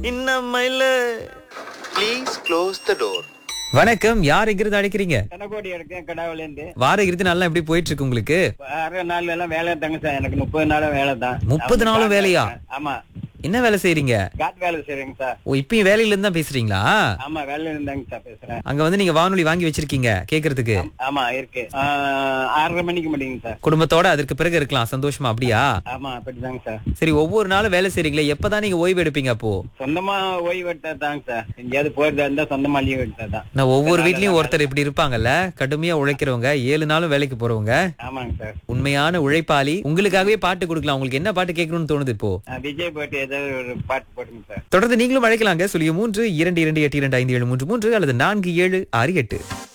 இன்னமையில please close the door வணக்கம் யார் எங்கிருந்து அழைக்கிறீங்க கனகோடி இருக்கேன் கடாவிலேருந்து வார இறுதி நாள்லாம் எப்படி போயிட்டு இருக்கு உங்களுக்கு அரை நாள் எல்லாம் வேலை தாங்க சார் எனக்கு முப்பது நாளும் வேலை தான் முப்பது நாளும் வேலையா ஆமா என்ன வேலை செய்றீங்க காட் வேலை செய்றேங்க சார் ஓ இப்பயும் வேலையில இருந்து தான் பேசுறீங்களா ஆமா வேலையில இருந்தாங்க சார் பேசுறேன் அங்க வந்து நீங்க வானொலி வாங்கி வச்சிருக்கீங்க கேக்குறதுக்கு ஆமா இருக்கு ஆஹ், ஆறரை மணிக்கு முடியுங்க சார் குடும்பத்தோட அதற்கு பிறகு இருக்கலாம் சந்தோஷமா அப்படியா ஆமா அப்படிதாங்க சார் சரி ஒவ்வொரு நாளும் வேலை செய்றீங்களே எப்பதான் நீங்க ஓய்வு எடுப்பீங்க அப்போ சொந்தமா ஓய்வு எடுத்தா தாங்க சார் எங்கேயாவது போயிருந்தா இருந்தா சொந்தமா லீவ் எடுத்தா தான் நான் ஒவ்வொரு வீட்லயும் ஒருத்தர் இப்படி இருப்பாங்கல்ல கடுமையா உழைக்கிறவங்க ஏழு நாளும் வேலைக்கு போறவங்க ஆமாங்க சார் உண்மையான உழைப்பாளி உங்களுக்காகவே பாட்டு கொடுக்கலாம் உங்களுக்கு என்ன பாட்டு கேட்கணும்னு தோணுது இப்போ ஆஹ், விஜய் பாட்டு ஏதாவது ஒரு பாட்டு போட்டுங்க சார் தொடர்ந்து நீங்களும் அழைக்கலாங்க சொல்லிய மூன்று இரண்டு இரண்டு எட்டு இரண்டு ஐந்து ஏழு மூன்று மூன்று அல்லது நான்கு ஏழு ஆறு எட்டு